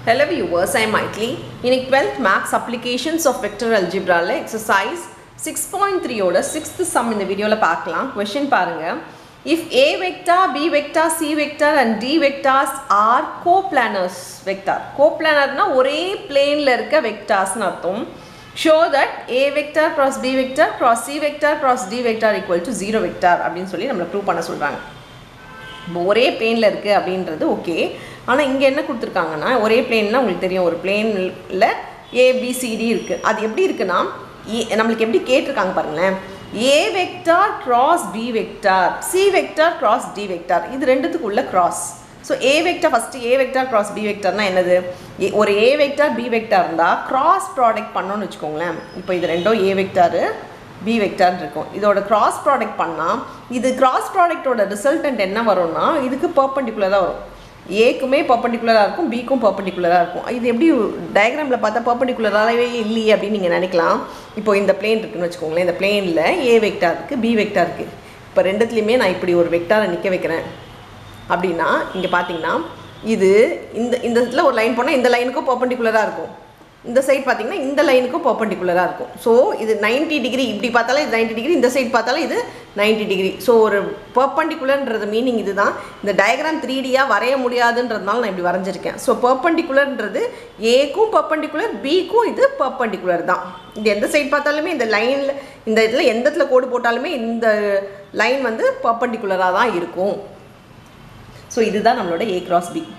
Hello viewers, I am Maitli. In 12th Max Applications of Vector Algebra ல exercise 6.3 ஓட 6th sum இந்த வீடியோவில் பார்க்கலாம் question பாருங்க if a vector b vector c vector and d vectors are coplanars vector coplanarனா ஒரே பிளேனில் இருக்க vectorsனு அர்த்தம் show that a vector cross b vector cross c vector cross d vector equal to 0 vector அப்படின்னு சொல்லி நம்மளை ப்ரூவ் பண்ண சொல்கிறாங்க இப்போ ஒரே பிளேனில் இருக்குது அப்படின்றது ஓகே ஆனால் இங்கே என்ன கொடுத்துருக்காங்கன்னா ஒரே பிளேன்னா உங்களுக்கு தெரியும் ஒரு பிளேனில் ஏபிசிடி இருக்குது அது எப்படி இருக்குன்னா ஏ நம்மளுக்கு எப்படி கேட்டிருக்காங்க பாருங்களேன் A vector cross B vector C vector cross D vector இது ரெண்டுத்துக்குள்ள cross so A vector first A vector cross B வெக்டார்னா என்னது ஏ- ஒரு ஏ வெக்டார் பி வெக்டார் இருந்தால் கிராஸ் ப்ராடக்ட் பண்ணோன்னு வச்சுக்கோங்களேன் இப்போ இது ரெண்டும் ஏ வெக்டாரு பி வெக்டார்னு இருக்கும் இதோட கிராஸ் ப்ராடக்ட் பண்ணால் இது கிராஸ் ப்ராடக்ட்டோட ரிசல்டன்ட் என்ன வரும்னா இதுக்கு பர்பண்டிகுலராக வரும் ஏக்குமே பர்பண்டிகுலராக இருக்கும் பிக்கும் பர்பண்டிகுலராக இருக்கும் இது எப்படி டயக்ராமில் பார்த்தா பர்பண்டிகுலராகவே இல்லையே அப்படின்னு நீங்கள் நினைக்கலாம் இப்போ இந்த பிளேன் இருக்குன்னு வச்சுக்கோங்களேன் இந்த பிளேனில் ஏ வெக்டார் இருக்குது பி வெக்டார் இருக்குது இப்போ ரெண்டுத்துலேயுமே நான் இப்படி ஒரு வெக்டாரை நிற்க வைக்கிறேன் அப்படின்னா இங்கே பார்த்தீங்கன்னா இது இந்த இந்த இடத்துல ஒரு லைன் போனால் இந்த லைனுக்கும் பர்பண்டிகுலராக இருக்கும் இந்த சைடு பார்த்தீங்கன்னா இந்த லைனுக்கும் பர்பண்டிகுலராக இருக்கும் ஸோ இது 90 டிகிரி இப்படி பார்த்தாலும் இது 90 டிகிரி இந்த சைடு பார்த்தாலும் இது 90 டிகிரி ஸோ ஒரு பர்பண்டிகுலர்ன்றது மீனிங் இதுதான் இந்த டயக்ராம் த்ரீ டியாக வரைய முடியாதுன்றதுனால நான் இப்படி வரைஞ்சிருக்கேன் ஸோ பர்பண்டிகுலர்ன்றது ஏக்கும் பர்பண்டிகுலர் பிக்கும் இது பர்பண்டிகுலர் தான் இது எந்த சைடு பார்த்தாலுமே இந்த லைனில் இந்த இதில் எந்த இடத்துல கோடு போட்டாலுமே இந்த லைன் வந்து பர்பண்டிகுலராக தான் இருக்கும் ஸோ இதுதான் நம்மளோட ஏ கிராஸ் பி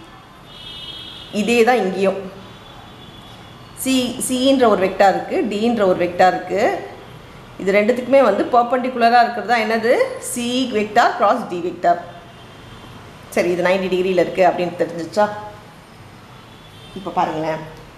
இதே தான் இங்கேயும் சி சின்ற ஒரு வெக்டார் இருக்குது டின்ற ஒரு வெக்டார் இருக்குது இது ரெண்டுத்துக்குமே வந்து பர்பண்டிகுலராக இருக்கிறது தான் என்னது C vector cross D vector சரி இது 90 டிகிரியில் இருக்குது அப்படின்னு தெரிஞ்சிச்சா இப்போ பாருங்களேன்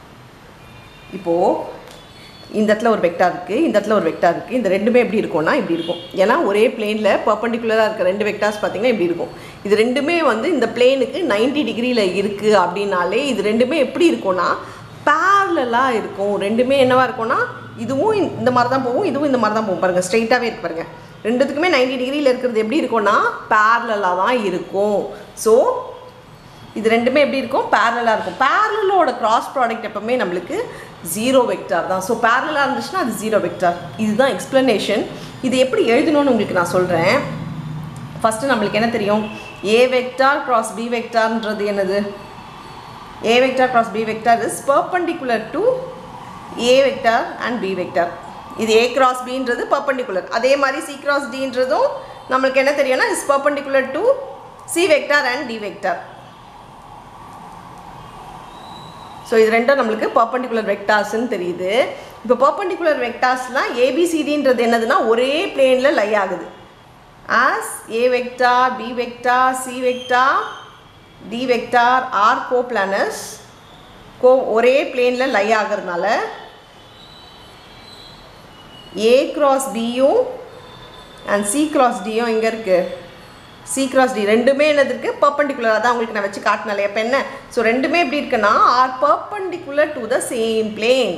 இப்போது இந்த இடத்துல ஒரு வெக்டார் இருக்குது இந்த இடத்துல ஒரு வெக்டார் இருக்குது இந்த ரெண்டுமே எப்படி இருக்கும்னா இப்படி இருக்கும் ஏன்னா ஒரே பிளேனில் பர்பண்டிகுலராக இருக்க ரெண்டு வெக்டார்ஸ் பார்த்தீங்கன்னா இப்படி இருக்கும் இது ரெண்டுமே வந்து இந்த பிளேனுக்கு 90 டிகிரியில் இருக்குது அப்படின்னாலே இது ரெண்டுமே எப்படி இருக்கும்னா பேரலாக இருக்கும் ரெண்டுமே என்னவா இருக்கும்னா இதுவும் இந்த- இந்த மாதிரி தான் போகும் இதுவும் இந்த மாதிரி தான் போகும் பாருங்கள் ஸ்ட்ரைட்டாகவே இருக்கு பாருங்கள் ரெண்டுத்துக்குமே 90 டிகிரியில் இருக்கிறது எப்படி இருக்கும்னா பேரலாக தான் இருக்கும் ஸோ இது ரெண்டுமே எப்படி இருக்கும் பேரலாக இருக்கும் பேரலோட கிராஸ் ப்ராடக்ட் எப்பவுமே நம்மளுக்கு ஜீரோ வெக்டார் தான் ஸோ பேரலாக இருந்துச்சுன்னா அது ஜீரோ வெக்டார் இதுதான் எக்ஸ்ப்ளனேஷன் இது எப்படி எழுதணும்னு உங்களுக்கு நான் சொல்கிறேன் ஃபஸ்ட்டு நம்மளுக்கு என்ன தெரியும் ஏ வெக்டார் கிராஸ் பி வெக்டார்ன்றது என்னது A vector cross B vector is perpendicular to A vector and B vector இது ஏ கிராஸ் பின்றது பர்பண்டிகுலர் அதே மாதிரி சி கிராஸ் டின்றதும் நம்மளுக்கு என்ன தெரியும்னா is perpendicular to C vector and D vector so இது ரெண்டும் நம்மளுக்கு பர்பண்டிகுலர் வெக்டார்ஸ்னு தெரியுது இப்போ பர்பண்டிகுலர் வெக்டார்ஸ்லாம் ஏபிசிடின்றது என்னதுன்னா ஒரே பிளேனில் லை ஆகுது as A vector B vector C vector D vector are coplanar கோ ஒரே பிளேனில் லை ஆகிறதுனால ஏ கிராஸ் பியும் அண்ட் சி கிராஸ் டியும் எங்கே இருக்குது சி கிராஸ் டி ரெண்டுமே என்னது இருக்குது பர்பண்டிகுலராக தான் உங்களுக்கு நான் வச்சு காட்டினாலே அப்போ என்ன ஸோ ரெண்டுமே எப்படி இருக்குன்னா are perpendicular to the same plane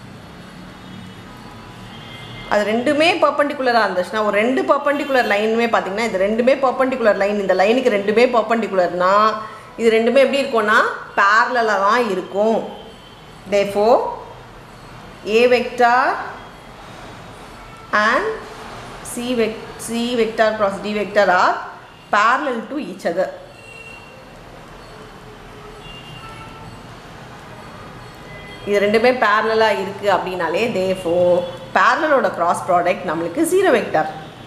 அது ரெண்டுமே பர்பண்டிகுலராக இருந்துச்சுன்னா ஒரு ரெண்டு பர்பண்டிகுலர் லைனுமே பார்த்தீங்கன்னா இது ரெண்டுமே பர்பண்டிகுலர் லைன் இந்த லைனுக்கு ரெண்டுமே பர்பண்டிகுலர்னா இது ரெண்டுமே எப்படி இருக்கும்னா பேரலாக தான் இருக்கும் therefore A vector and C, vec C vector cross D vector are parallel to each other. இது ரெண்டுமே பேரலாக இருக்குது அப்படின்னாலே தேஃபோ பேரலோட கிராஸ் ப்ராடக்ட் நம்மளுக்கு zero vector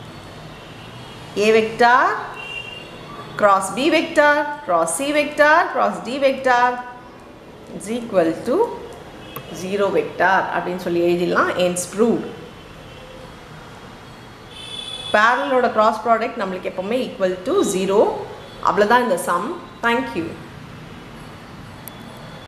A vector cross B vector cross C vector cross D vector is equal to zero vector அப்படின்னு சொல்லி எழுதிடலாம் என்ஸ் ப்ரூவ்ட் பேரலோட கிராஸ் ப்ராடக்ட் நம்மளுக்கு எப்போவுமே ஈக்குவல் டு ஜீரோ அவ்வளோதான் இந்த சம் தேங்க்யூ